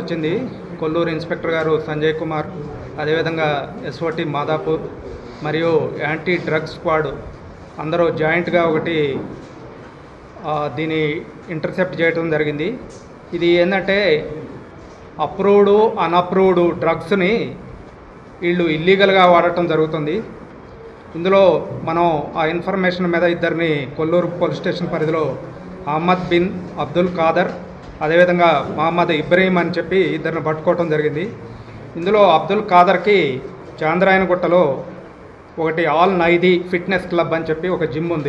వచ్చింది కొల్లూరు ఇన్స్పెక్టర్ గారు సంజయ్ కుమార్ అదేవిధంగా ఎస్ఓటి మాదాపూర్ మరియు యాంటీ డ్రగ్స్ స్క్వాడ్ అందరూ జాయింట్గా ఒకటి ఆ, దీన్ని ఇంటర్సెప్ట్ చేయడం జరిగింది ఇది ఏంటంటే అప్రూవ్డ్ అన్అప్రూవ్డ్ డ్రగ్స్ని వీళ్ళు ఇల్లీగల్గా వాడటం జరుగుతుంది ఇందులో మనం ఆ ఇన్ఫర్మేషన్ మీద ఇద్దరిని కొల్లూరు పోలీస్ స్టేషన్ పరిధిలో అహ్మద్ బిన్ అబ్దుల్ ఖాదర్ అదేవిధంగా మహమ్మద్ ఇబ్రహీం అని చెప్పి ఇద్దరిని పట్టుకోవటం జరిగింది ఇందులో అబ్దుల్ ఖాదర్కి చాంద్రాయనగుట్టలో ఒకటి ఆల్ నైది ఫిట్నెస్ క్లబ్ అని చెప్పి ఒక జిమ్ ఉంది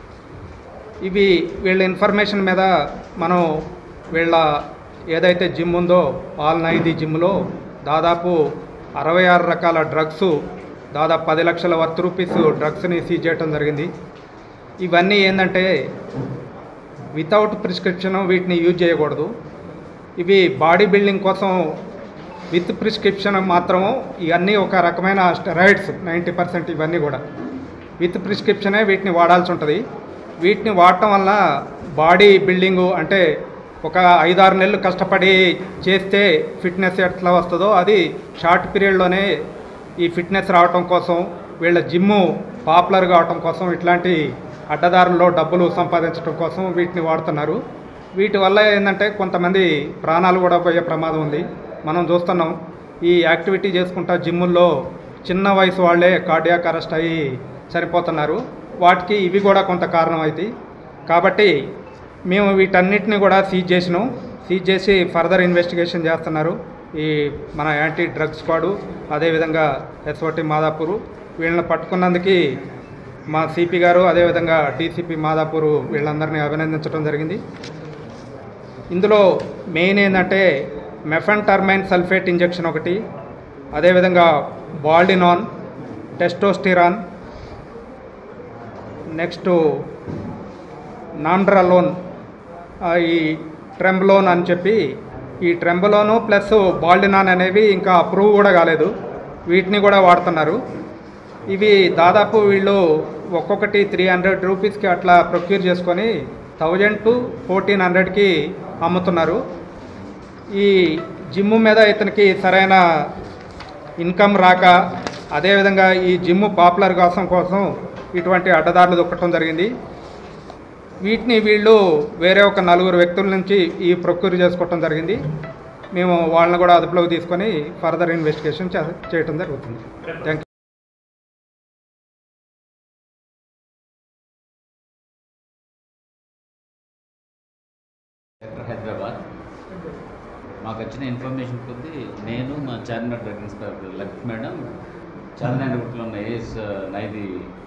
ఇవి వీళ్ళ ఇన్ఫర్మేషన్ మీద మనం వీళ్ళ ఏదైతే జిమ్ ఉందో ఆల్ నైది జిమ్లో దాదాపు అరవై ఆరు రకాల డ్రగ్స్ దాదాపు పది లక్షల వర్త్ రూపీస్ డ్రగ్స్ని సీజ్ చేయడం జరిగింది ఇవన్నీ ఏంటంటే వితౌట్ ప్రిస్క్రిప్షన్ వీటిని యూజ్ చేయకూడదు ఇవి బాడీ బిల్డింగ్ కోసం విత్ ప్రిస్క్రిప్షన్ మాత్రం ఇవన్నీ ఒక రకమైన స్టెరాయిడ్స్ నైంటీ పర్సెంట్ ఇవన్నీ కూడా విత్ ప్రిస్క్రిప్షనే వీటిని వాడాల్సి ఉంటుంది వీటిని వాడటం వల్ల బాడీ బిల్డింగు అంటే ఒక ఐదారు నెలలు కష్టపడి చేస్తే ఫిట్నెస్ ఎట్లా వస్తుందో అది షార్ట్ పీరియడ్లోనే ఈ ఫిట్నెస్ రావటం కోసం వీళ్ళ జిమ్ము పాపులర్ కావటం కోసం ఇట్లాంటి అడ్డదారుల్లో డబ్బులు సంపాదించడం కోసం వీటిని వాడుతున్నారు వీటి వల్ల ఏంటంటే కొంతమంది ప్రాణాలు కూడా పోయే ప్రమాదం ఉంది మనం చూస్తున్నాం ఈ యాక్టివిటీ చేసుకుంటా జిమ్ముల్లో చిన్న వయసు వాళ్ళే కార్డియాక్ అరెస్ట్ అయ్యి చనిపోతున్నారు వాటికి ఇవి కూడా కొంత కారణం అవుతాయి కాబట్టి మేము వీటన్నిటిని కూడా సీజ్ చేసినాం సీజ్ చేసి ఫర్దర్ ఇన్వెస్టిగేషన్ చేస్తున్నారు ఈ మన యాంటీ డ్రగ్స్ స్క్వాడు అదేవిధంగా ఎస్ఓటి మాదాపూరు వీళ్ళని పట్టుకున్నందుకు మా సిపి గారు అదేవిధంగా డీసీపీ మాదాపూరు వీళ్ళందరినీ అభినందించడం జరిగింది ఇందులో మెయిన్ ఏంటంటే మెఫెంటర్మైన్ సల్ఫేట్ ఇంజెక్షన్ ఒకటి అదేవిధంగా బాల్డినాన్ టెస్టోస్టిరాన్ నెక్స్ట్ నామ్డ్రలోన్ ఆ, ఈ ట్రెంబలోన్ అని చెప్పి ఈ ట్రెంబలోను ప్లస్ బాల్డినాన్ అనేవి ఇంకా అప్రూవ్ కూడా కాలేదు వీటిని కూడా వాడుతున్నారు ఇవి దాదాపు వీళ్ళు ఒక్కొక్కటి త్రీ హండ్రెడ్ రూపీస్కి అట్లా ప్రొక్యూర్ చేసుకొని థౌజండ్ టు ఫోర్టీన్ హండ్రెడ్కి అమ్ముతున్నారు ఈ జిమ్ మీద ఇతనికి సరైన ఇన్కమ్ రాక అదేవిధంగా ఈ జిమ్ పాపులర్ కోసం కోసం ఇటువంటి అడ్డదారులు దొక్కటం జరిగింది వీటిని వీళ్ళు వేరే ఒక నలుగురు వ్యక్తుల నుంచి ఈ ప్రొక్యూర్ చేసుకోవటం జరిగింది మేము వాళ్ళని కూడా అదుపులోకి తీసుకొని ఫర్దర్ ఇన్వెస్టిగేషన్ చే- చేయటం జరుగుతుంది థ్యాంక్ యూ డైరెక్టర్ హైదరాబాద్ మాకు వచ్చిన ఇన్ఫర్మేషన్ కొద్దీ నేను మా Charminar drug inspector Lakshmi madam Charminar గుట్లో ఉన్న ఏఎస్ నైది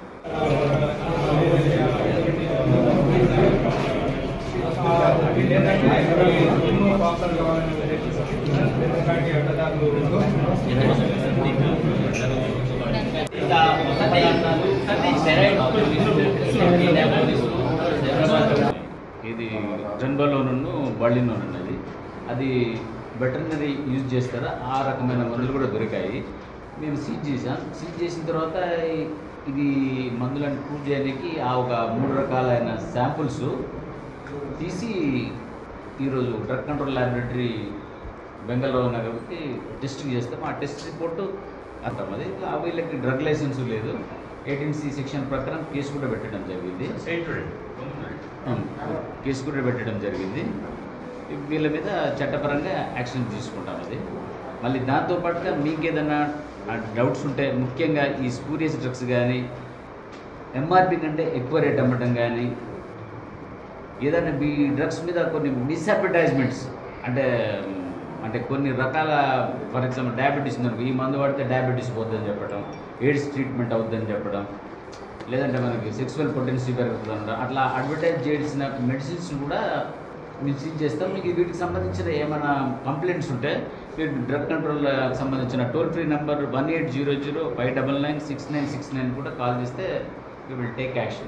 ఇది జన్బలోను బళ్ళినోన్ ఉన్నది అది వెటర్నరీ యూజ్ చేస్తారా ఆ రకమైన మందులు కూడా దొరికాయి మేము సీజ్ చేసాం సీజ్ చేసిన తర్వాత ఈ- ఇది మందులను ప్రూవ్ చేయడానికి ఆ ఒక మూడు రకాలైన శాంపుల్స్ తీసి ఈరోజు డ్రగ్ కంట్రోల్ ల్యాబొరేటరీ బెంగళూరు నగర్కి టెస్ట్ చేస్తాం ఆ టెస్ట్ రిపోర్టు అంటాం అది ఆ వీళ్ళకి డ్రగ్ లైసెన్స్ లేదు ఎయిటీన్ సి సెక్షన్ ప్రకారం కేసు కూడా పెట్టడం జరిగింది అవును, కేసు కూడా పెట్టడం జరిగింది వీళ్ళ మీద చట్టపరంగా యాక్షన్ తీసుకుంటాం అది మళ్ళీ దాంతోపాటుగా మీకు ఏదైనా డౌట్స్ ఉంటే ముఖ్యంగా ఈ స్పూరియస్ డ్రగ్స్ కానీ ఎంఆర్పి కంటే ఎక్కువ రేట్ అమ్మటం కానీ ఏదైనా ఈ డ్రగ్స్ మీద కొన్ని మిస్అడ్వర్టైజ్మెంట్స్ అంటే మ్, అంటే కొన్ని రకాల ఫర్ ఎగ్జాంపుల్ డయాబెటీస్ ఉందనుకో ఈ మందు వాడితే డయాబెటీస్ పోతుందని చెప్పడం ఎయిడ్స్ ట్రీట్మెంట్ అవుతుందని చెప్పడం లేదంటే మనకి సెక్సువల్ పొటెన్సీ పెరుగుతుందంట అట్లా అడ్వర్టైజ్ చేసిన మెడిసిన్స్ కూడా మేము సీజ్ చేస్తాం మీకు వీటికి సంబంధించిన ఏమైనా కంప్లైంట్స్ ఉంటే మీరు డ్రగ్ కంట్రోల్ సంబంధించిన toll free number one eight zero zero five double nine six nine six nine కూడా కాల్ చేస్తే వీ విల్ టేక్ యాక్షన్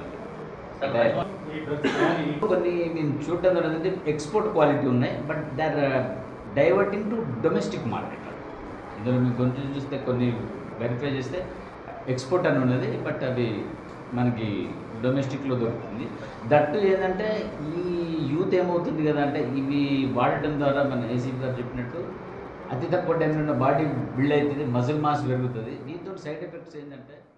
కొన్ని మేము చూడటం జరిగింది ఎక్స్పోర్ట్ క్వాలిటీ ఉన్నాయి but they are diverting to domestic market ఇందులో మీకు కొంచెం చూస్తే కొన్ని వెరిఫై చేస్తే ఎక్స్పోర్ట్ అని ఉన్నది బట్ అవి మనకి డొమెస్టిక్లో దొరుకుతుంది దట్టు ఏంటంటే ఈ యూత్ ఏమవుతుంది కదా అంటే ఇవి వాడటం ద్వారా మన ఏసీపీ గారు చెప్పినట్టు అతి తక్కువ టైంలో బాడీ బిల్డ్ అవుతుంది మజిల్ మాస్ పెరుగుతుంది దీంతో సైడ్ ఎఫెక్ట్స్ ఏంటంటే